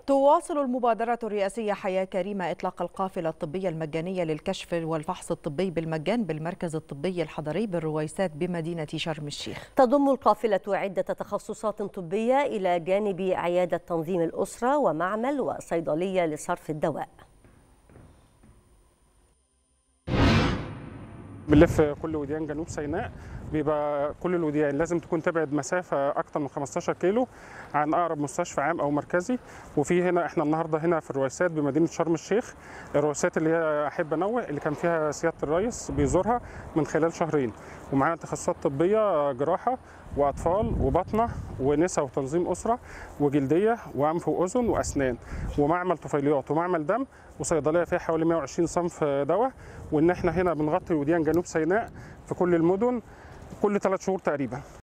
تواصل المبادرة الرئاسية حياة كريمة إطلاق القافلة الطبية المجانية للكشف والفحص الطبي بالمجان بالمركز الطبي الحضري بالرويسات بمدينة شرم الشيخ تضم القافلة عدة تخصصات طبية إلى جانب عيادة تنظيم الأسرة ومعمل وصيدلية لصرف الدواء بنلف كل وديان جنوب سيناء بيبقى كل الوديان لازم تكون تبعد مسافه اكتر من 15 كيلو عن اقرب مستشفى عام او مركزي وفي هنا احنا النهارده هنا في الرويسات بمدينه شرم الشيخ الرويسات اللي هي احب انوه اللي كان فيها سياده الرئيس بيزورها من خلال شهرين ومعانا تخصصات طبيه جراحه واطفال وبطنه ونساء وتنظيم اسره وجلديه وانف واذن واسنان ومعمل طفيليات ومعمل دم وصيدليه فيها حوالي 120 صنف دواء وان احنا هنا بنغطي وديان جنوب سيناء في كل المدن كل ثلاث شهور تقريبا